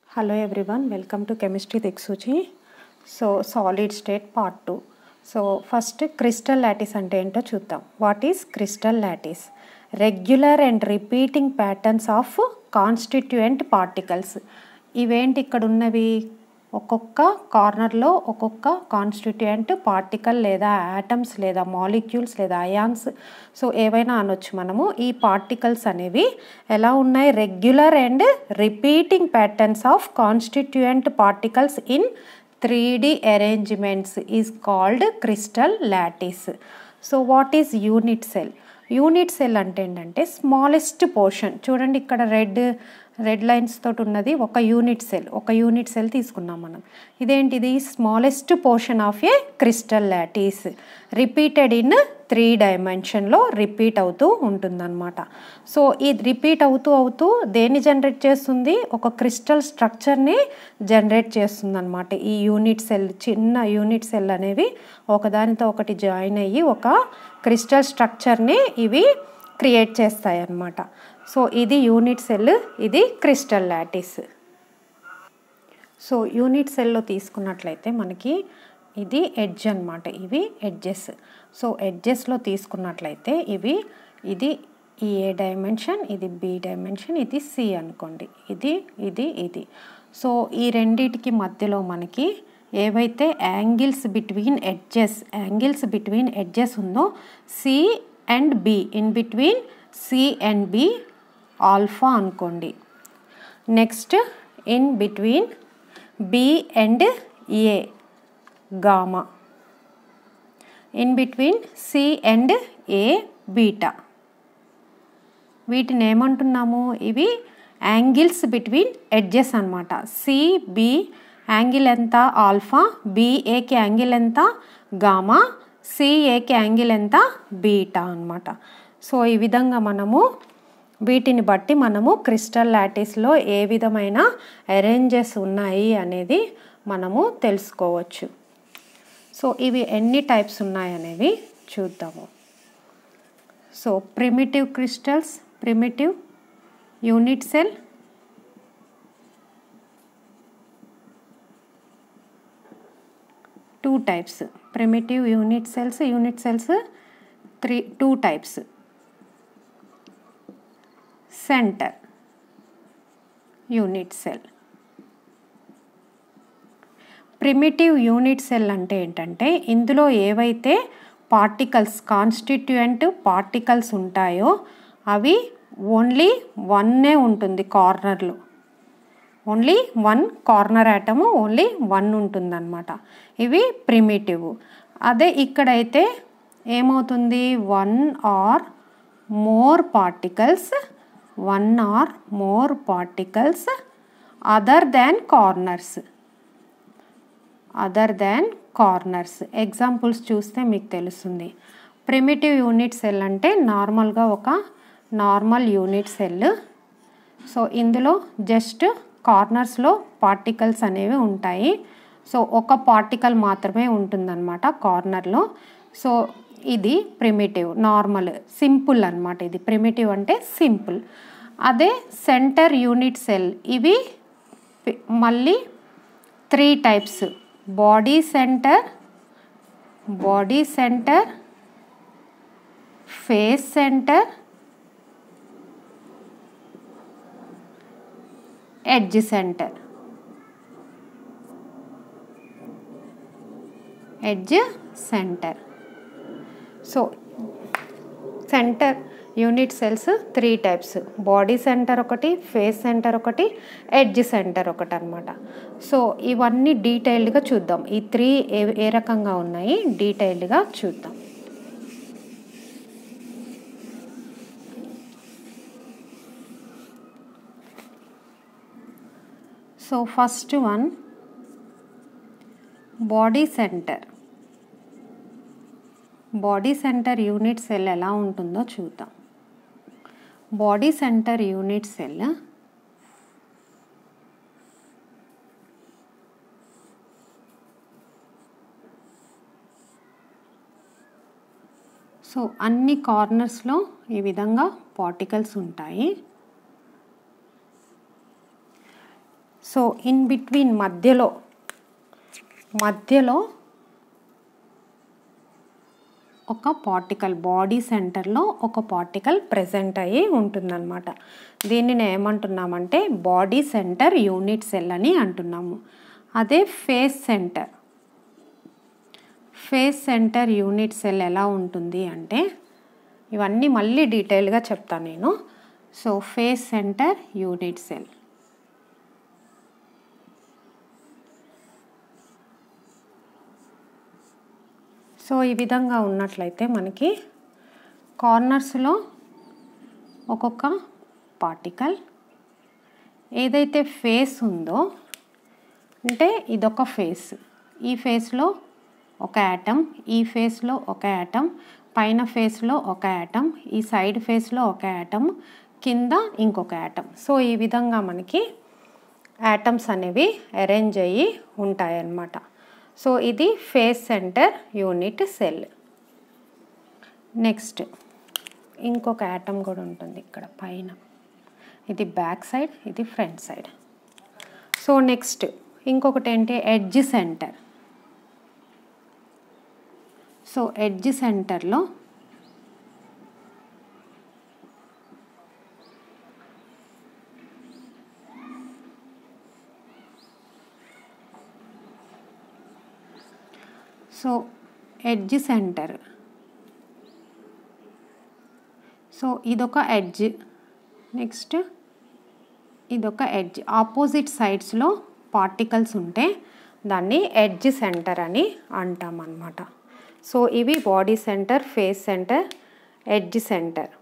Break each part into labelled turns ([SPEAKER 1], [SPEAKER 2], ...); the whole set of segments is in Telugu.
[SPEAKER 1] Hello everyone, welcome to Chemistry Diksuchi. So solid state part two so first crystal lattice అంటే ఏంటో చూద్దాం what is crystal lattice regular and repeating patterns of constituent particles ఇవేంటి ఇక్కడ ఉన్నవి ఒక్కొక్క కార్నర్లో ఒక్కొక్క కాన్స్టిట్యూయెంట్ పార్టికల్ లేదా యాటమ్స్ లేదా మాలిక్యూల్స్ లేదా అయాన్స్ సో ఏవైనా అనొచ్చు మనము ఈ పార్టికల్స్ అనేవి ఎలా ఉన్నాయి regular and repeating patterns of constituent particles in three D arrangements is called crystal lattice so what is unit cell unit cell అంటే ఏంటంటే స్మాలెస్ట్ పోర్షన్ చూడండి ఇక్కడ రెడ్ రెడ్ లైన్స్ తోటి ఉన్నది ఒక యూనిట్ సెల్ ఒక యూనిట్ సెల్ తీసుకున్నాం మనం ఇదేంటిది smallest portion of a crystal lattice repeated in three డైమెన్షన్లో రిపీట్ అవుతూ ఉంటుందన్నమాట సో ఇది రిపీట్ అవుతూ అవుతూ దేన్ని జనరేట్ చేస్తుంది ఒక క్రిస్టల్ స్ట్రక్చర్ని జనరేట్ చేస్తుంది అనమాట ఈ యూనిట్ సెల్ చిన్న యూనిట్ సెల్ అనేవి ఒకదానితో ఒకటి జాయిన్ అయ్యి ఒక క్రిస్టల్ స్ట్రక్చర్ని ఇవి క్రియేట్ చేస్తాయి అన్నమాట సో ఇది యూనిట్ సెల్ ఇది క్రిస్టల్ లాటిస్ సో యూనిట్ సెల్లో తీసుకున్నట్లయితే మనకి ఇది ఎడ్జ్ అనమాట ఇవి ఎడ్జెస్ సో ఎడ్జెస్లో తీసుకున్నట్లయితే ఇవి ఇది ఈ ఏ డైమెన్షన్ ఇది బి డైమెన్షన్ ఇది సి అనుకోండి ఇది ఇది ఇది సో ఈ రెండిటికి మధ్యలో మనకి ఏవైతే angles between edges angles between edges ఉందో C and B in between C and B alpha అనుకోండి next in between B and A gamma in between C and A beta వీటిని ఏమంటున్నాము ఇవి యాంగిల్స్ బిట్వీన్ ఎడ్జెస్ అనమాట సిబి యాంగిల్ ఎంత ఆల్ఫా బిఏకి యాంగిల్ ఎంత గామా సిఏకి యాంగిల్ ఎంత బీటా అనమాట సో ఈ విధంగా మనము వీటిని బట్టి మనము క్రిస్టల్ లాటిస్లో ఏ విధమైన అరేంజెస్ ఉన్నాయి అనేది మనము తెలుసుకోవచ్చు సో ఇవి ఎన్ని టైప్స్ ఉన్నాయనేవి చూద్దాము so primitive crystals primitive unit cell two types primitive unit cells unit cells three two types center unit cell primitive unit cell అంటే ఏంటంటే ఇందులో ఏవైతే పార్టికల్స్ కాన్స్టిట్యూయెంట్ పార్టికల్స్ ఉంటాయో అవి ఓన్లీ వన్నే ఉంటుంది కార్నర్లో only one corner item only one ఉంటుందన్నమాట ఇవి ప్రిమిటివ్ అదే ఇక్కడైతే ఏమవుతుంది one or more particles one or more particles other than corners other than corners examples చూస్తే మీకు తెలుస్తుంది ప్రిమిటివ్ యూనిట్ సెల్ అంటే నార్మల్గా ఒక నార్మల్ యూనిట్ సెల్ సో ఇందులో జస్ట్ కార్నర్స్లో పార్టికల్స్ అనేవి ఉంటాయి సో ఒక పార్టికల్ మాత్రమే ఉంటుందన్నమాట కార్నర్లో సో ఇది ప్రిమిటివ్ నార్మల్ సింపుల్ అనమాట ఇది ప్రిమిటివ్ అంటే సింపుల్ అదే సెంటర్ యూనిట్ సెల్ ఇవి మళ్ళీ three types body center body center face center edge center edge center so center unit cells three types body center ఒకటి ఫేస్ సెంటర్ ఒకటి ఎడ్జ్ సెంటర్ ఒకటి అనమాట సో ఇవన్నీ డీటెయిల్డ్గా చూద్దాం ఈ త్రీ ఏ ఏ రకంగా ఉన్నాయి డీటెయిల్డ్గా చూద్దాం so first one body center body center unit cell ఎలా ఉంటుందో చూద్దాం body center unit cell so అన్ని కార్నర్స్లో ఈ విధంగా పార్టికల్స్ ఉంటాయి సో ఇన్ బిట్వీన్ మధ్యలో మధ్యలో ఒక పార్టికల్ బాడీ సెంటర్లో ఒక పార్టికల్ ప్రెసెంట్ అయ్యి ఉంటుందన్నమాట దీనిని ఏమంటున్నామంటే బాడీ సెంటర్ యూనిట్ సెల్ అని అంటున్నాము అదే face center face center unit cell ఎలా ఉంటుంది అంటే ఇవన్నీ మళ్ళీ డీటెయిల్గా చెప్తాను నేను so face center unit cell so ఈ విధంగా ఉన్నట్లయితే మనకి కార్నర్స్లో ఒక్కొక్క పార్టికల్ ఏదైతే ఫేస్ ఉందో అంటే ఇదొక ఫేస్ ఈ ఫేస్లో ఒక యాటమ్ ఈ ఫేస్లో ఒక యాటమ్ పైన ఫేస్లో ఒక యాటమ్ ఈ సైడ్ ఫేస్లో ఒక యాటమ్ కింద ఇంకొక యాటమ్ సో ఈ విధంగా మనకి యాటమ్స్ అనేవి అరేంజ్ అయ్యి ఉంటాయన్నమాట సో ఇది face center unit cell next ఇంకొక యాటమ్ కూడా ఉంటుంది ఇక్కడ పైన ఇది బ్యాక్ సైడ్ ఇది ఫ్రంట్ సైడ్ సో నెక్స్ట్ ఇంకొకటి ఏంటి ఎడ్జ్ సెంటర్ సో ఎడ్జ్ సెంటర్లో సో ఎడ్జ్ సెంటర్ సో ఇదొక ఎడ్జ్ నెక్స్ట్ ఇదొక ఎడ్జ్ ఆపోజిట్ సైడ్స్లో పార్టికల్స్ ఉంటే దాన్ని ఎడ్జ్ సెంటర్ అని అంటాం అన్నమాట సో ఇవి body center face center edge center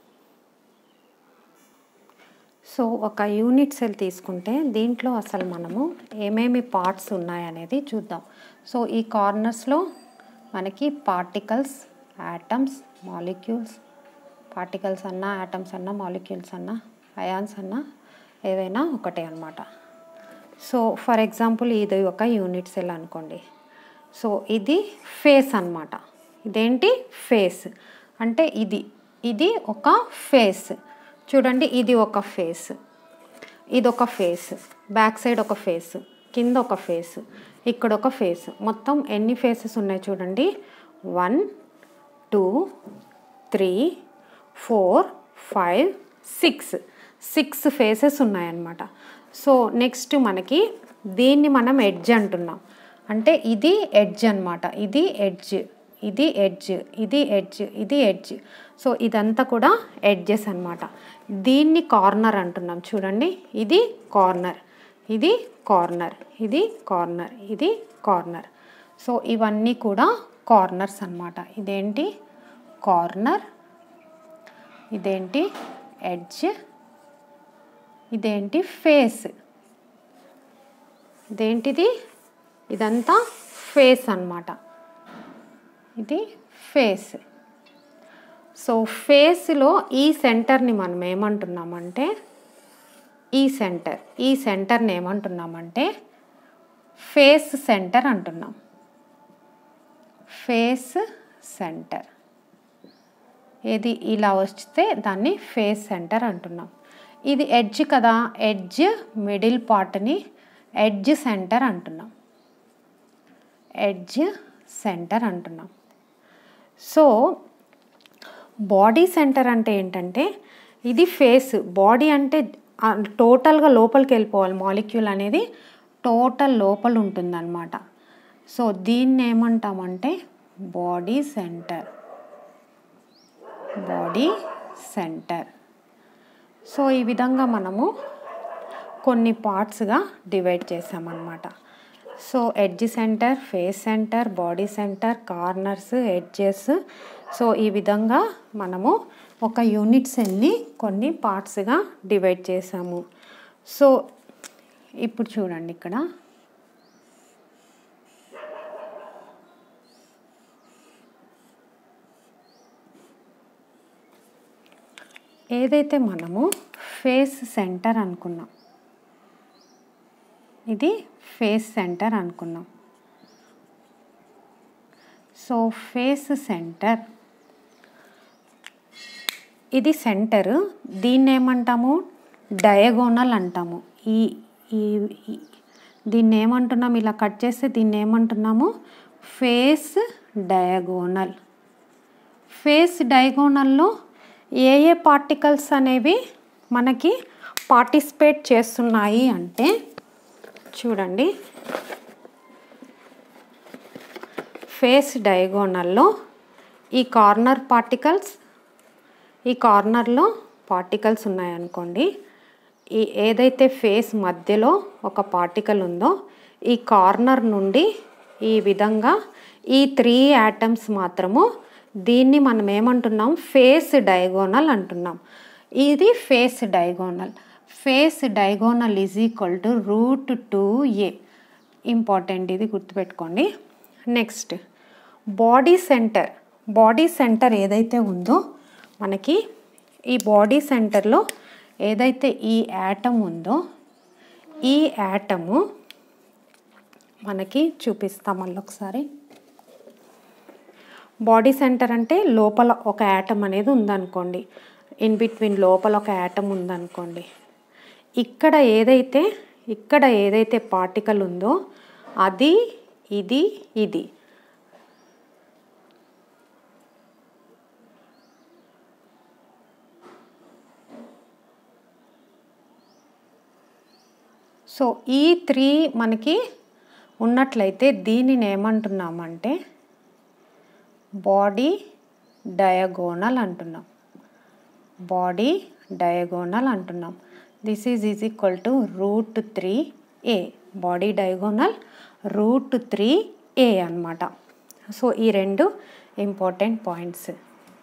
[SPEAKER 1] so ఒక యూనిట్ సెల్ తీసుకుంటే దీంట్లో అసలు మనము ఏమేమి పార్ట్స్ ఉన్నాయనేది చూద్దాం సో ఈ కార్నర్స్లో మనకి పార్టికల్స్ యాటమ్స్ మాలిక్యూల్స్ పార్టికల్స్ అన్నా యాటమ్స్ అన్నా మాలిక్యూల్స్ అన్నా అయాన్స్ అన్నా ఏదైనా ఒకటే అనమాట సో ఫర్ ఎగ్జాంపుల్ ఇది ఒక యూనిట్ సెల్ అనుకోండి సో ఇది ఫేస్ అనమాట ఇదేంటి ఫేస్ అంటే ఇది ఇది ఒక ఫేస్ చూడండి ఇది ఒక ఫేస్ ఇది ఒక ఫేస్ బ్యాక్ సైడ్ ఒక ఫేస్ కింద ఒక ఫేస్ ఇక్కడ ఒక ఫేస్ మొత్తం ఎన్ని ఫేసెస్ ఉన్నాయి చూడండి one two three four five six six faces ఉన్నాయన్నమాట సో నెక్స్ట్ మనకి దీన్ని మనం ఎడ్జ్ అంటున్నాం అంటే ఇది ఎడ్జ్ అనమాట ఇది ఎడ్జ్ ఇది ఎడ్జ్ ఇది ఎడ్జ్ ఇది ఎడ్జ్ సో ఇదంతా కూడా ఎడ్జెస్ అనమాట దీన్ని కార్నర్ అంటున్నాం చూడండి ఇది కార్నర్ ఇది కార్నర్ ఇది కార్నర్ ఇది కార్నర్ సో ఇవన్నీ కూడా కార్నర్స్ అన్నమాట ఇదేంటి కార్నర్ ఇదేంటి ఎడ్జ్ ఇదేంటి ఫేస్ ఇదేంటిది ఇదంతా ఫేస్ అన్నమాట ఇది ఫేస్ సో ఫేస్లో ఈ సెంటర్ని మనం ఏమంటున్నామంటే ఈ సెంటర్ ఈ సెంటర్ని ఏమంటున్నామంటే ఫేస్ సెంటర్ అంటున్నాం ఫేస్ సెంటర్ ఏది ఇలా వస్తే దాన్ని ఫేస్ సెంటర్ అంటున్నాం ఇది ఎడ్జ్ కదా ఎడ్జ్ మిడిల్ పార్ట్ని ఎడ్జ్ సెంటర్ అంటున్నాం ఎడ్జ్ సెంటర్ అంటున్నాం సో బాడీ సెంటర్ అంటే ఏంటంటే ఇది ఫేస్ బాడీ అంటే టోటల్గా లోపలికి వెళ్ళిపోవాలి మాలిక్యూల్ అనేది టోటల్ లోపల ఉంటుందన్నమాట సో దీన్ని ఏమంటామంటే body center body center so ఈ విధంగా మనము కొన్ని పార్ట్స్గా డివైడ్ చేసామన్నమాట so edge center face center body center corners edges so ఈ విధంగా మనము ఒక యూనిట్ సెల్ని కొన్ని పార్ట్స్గా డివైడ్ చేసాము సో ఇప్పుడు చూడండి ఇక్కడ ఏదైతే మనము ఫేస్ సెంటర్ అనుకున్నాం ఇది ఫేస్ సెంటర్ అనుకున్నాం సో ఫేస్ సెంటర్ ఇది సెంటర్ దీన్ని ఏమంటాము డయాగోనల్ అంటాము ఈ ఈ ఈ- దీన్ని ఏమంటున్నాం ఇలా కట్ చేస్తే దీన్ని ఏమంటున్నాము ఫేస్ డయాగోనల్ ఫేస్ డయాగోనల్లో ఏ ఏ పార్టికల్స్ అనేవి మనకి పార్టిసిపేట్ చేస్తున్నాయి అంటే చూడండి ఫేస్ డయాగోనల్లో ఈ కార్నర్ పార్టికల్స్ ఈ కార్నర్లో పార్టికల్స్ ఉన్నాయనుకోండి ఈ ఏదైతే ఫేస్ మధ్యలో ఒక పార్టికల్ ఉందో ఈ కార్నర్ నుండి ఈ విధంగా ఈ త్రీ యాటమ్స్ మాత్రము దీన్ని మనం ఏమంటున్నాం ఫేస్ డయాగోనల్ అంటున్నాం ఇది face diagonal face diagonal is equal to root two A important ఇది గుర్తుపెట్టుకోండి next body center body center ఏదైతే ఉందో మనకి ఈ బాడీ సెంటర్లో ఏదైతే ఈ యాటమ్ ఉందో ఈ యాటము మనకి చూపిస్తాం మళ్ళీ ఒకసారి బాడీ సెంటర్ అంటే లోపల ఒక యాటమ్ అనేది ఉందనుకోండి ఇన్ బిట్వీన్ లోపల ఒక యాటమ్ ఉందనుకోండి ఇక్కడ ఏదైతే ఇక్కడ ఏదైతే పార్టికల్ ఉందో అది ఇది ఇది సో ఈ త్రీ మనకి ఉన్నట్లయితే దీనిని ఏమంటున్నామంటే బాడీ డయాగోనల్ అంటున్నాం బాడీ డయాగోనల్ అంటున్నాం this is is equal to root three A body diagonal root three A అనమాట సో ఈ రెండు ఇంపార్టెంట్ పాయింట్స్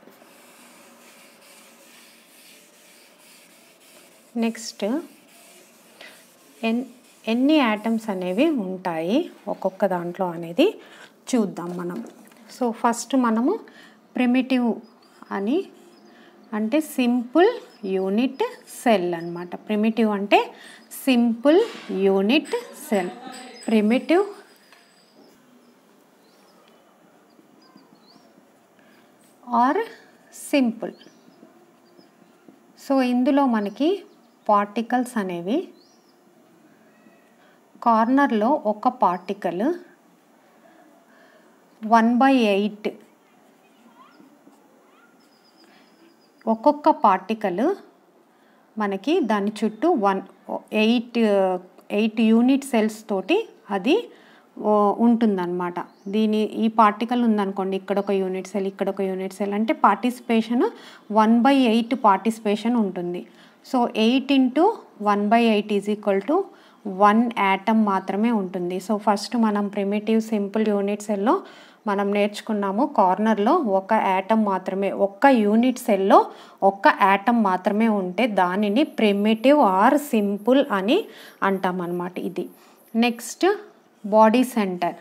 [SPEAKER 1] నెక్స్ట్ ఎన్ ఎన్ని యాటమ్స్ అనేవి ఉంటాయి ఒక్కొక్క దాంట్లో అనేది చూద్దాం మనం సో ఫస్ట్ మనము ప్రిమిటివ్ అని అంటే సింపుల్ యూనిట్ సెల్ అన్నమాట ప్రిమిటివ్ అంటే simple unit cell primitive or simple so ఇందులో మనకి పార్టికల్స్ అనేవి కార్నర్లో ఒక పార్టికల్ వన్ బై ఎయిట్ ఒక్కొక్క పార్టికల్ మనకి దాని చుట్టూ one eight eight unit cells తోటి అది ఓ, ఉంటుందన్నమాట దీని ఈ పార్టికల్ ఉందనుకోండి ఇక్కడ ఒక యూనిట్ సెల్ ఇక్కడ ఒక యూనిట్ సెల్ అంటే participation one by eight participation ఉంటుంది so eight into one by eight is equal to one atom మాత్రమే ఉంటుంది సో ఫస్ట్ మనం ప్రిమిటివ్ సింపుల్ యూనిట్ సెల్లో మనం నేర్చుకున్నాము కార్నర్లో ఒక యాటమ్ మాత్రమే ఒక్క యూనిట్ సెల్లో ఒక్క యాటమ్ మాత్రమే ఉంటే దానిని ప్రిమిటివ్ ఆర్ సింపుల్ అని అంటాం అన్నమాట ఇది next body center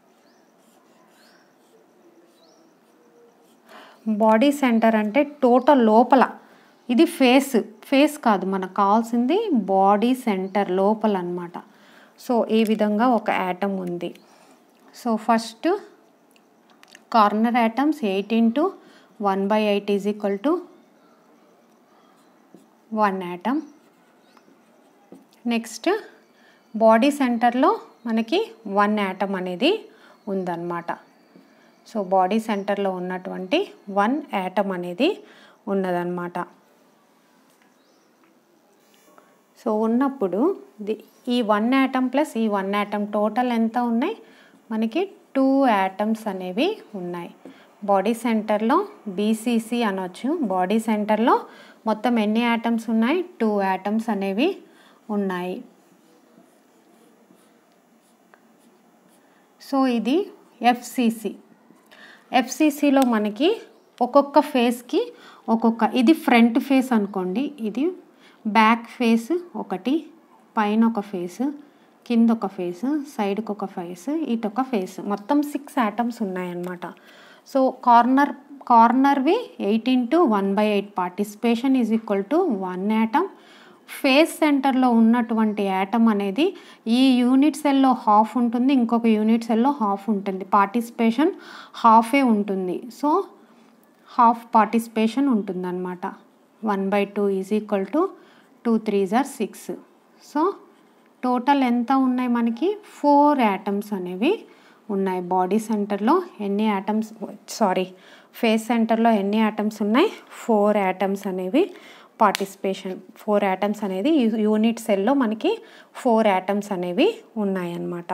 [SPEAKER 1] body center అంటే టోటల్ లోపల ఇది ఫేస్ ఫేస్ కాదు మనకు కావాల్సింది బాడీ సెంటర్ లోపల అనమాట సో ఈ విధంగా ఒక యాటమ్ ఉంది so first corner atoms eight into one by eight is equal to one atom next body సెంటర్లో మనకి వన్ యాటమ్ అనేది ఉందన్నమాట సో బాడీ సెంటర్లో ఉన్నటువంటి వన్ యాటమ్ అనేది ఉన్నదన్నమాట సో ఉన్నప్పుడు ది ఈ వన్ యాటమ్ ప్లస్ ఈ వన్ యాటమ్ టోటల్ ఎంత ఉన్నాయి మనకి టూ యాటమ్స్ అనేవి ఉన్నాయి బాడీ సెంటర్లో బీసీసీ అనొచ్చు బాడీ సెంటర్లో మొత్తం ఎన్ని యాటమ్స్ ఉన్నాయి టూ యాటమ్స్ అనేవి ఉన్నాయి సో ఇది ఎఫ్సిసి ఎఫ్సిసిలో మనకి ఒక్కొక్క ఫేస్కి ఒక్కొక్క ఇది ఫ్రంట్ ఫేస్ అనుకోండి ఇది బ్యాక్ ఫేస్ ఒకటి పైన ఒక ఫేస్ కింద ఒక ఫేస్ సైడ్కి ఒక ఫేస్ ఇటు ఒక ఫేస్ మొత్తం సిక్స్ యాటమ్స్ ఉన్నాయన్నమాట సో కార్నర్ కార్నర్వి eight into one by eight participation is equal to one atom face సెంటర్లో ఉన్నటువంటి యాటమ్ అనేది ఈ యూనిట్ సెల్లో హాఫ్ ఉంటుంది ఇంకొక యూనిట్ సెల్లో హాఫ్ ఉంటుంది పార్టిసిపేషన్ హాఫే ఉంటుంది సో హాఫ్ పార్టిసిపేషన్ ఉంటుందన్నమాట one by two is equal to two threes or six so total ఎంత ఉన్నాయి మనకి ఫోర్ యాటమ్స్ అనేవి ఉన్నాయి బాడీ సెంటర్లో ఎన్ని యాటమ్స్ సారీ ఫేస్ సెంటర్లో ఎన్ని యాటమ్స్ ఉన్నాయి ఫోర్ యాటమ్స్ అనేవి పార్టిసిపేషన్ ఫోర్ యాటమ్స్ అనేది యూనిట్ సెల్లో మనకి ఫోర్ యాటమ్స్ అనేవి ఉన్నాయన్నమాట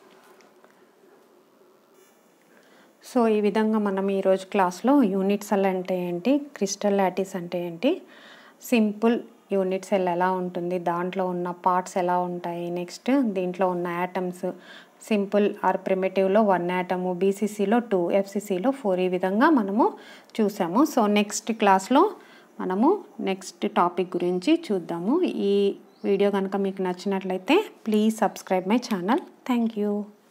[SPEAKER 1] సో ఈ విధంగా మనం ఈరోజు క్లాస్లో యూనిట్ సెల్ అంటే ఏంటి క్రిస్టల్ లాటిస్ అంటే ఏంటి సింపుల్ యూనిట్ సెల్ ఎలా ఉంటుంది దాంట్లో ఉన్న పార్ట్స్ ఎలా ఉంటాయి నెక్స్ట్ దీంట్లో ఉన్న యాటమ్స్ సింపుల్ ఆర్ ప్రిమిటివ్లో వన్ యాటము బీసీసీలో టూ ఎఫ్సిసిలో ఫోర్ ఈ విధంగా మనము చూసాము సో నెక్స్ట్ క్లాస్లో మనము నెక్స్ట్ టాపిక్ గురించి చూద్దాము ఈ వీడియో కనుక మీకు నచ్చినట్లయితే please subscribe my channel thank you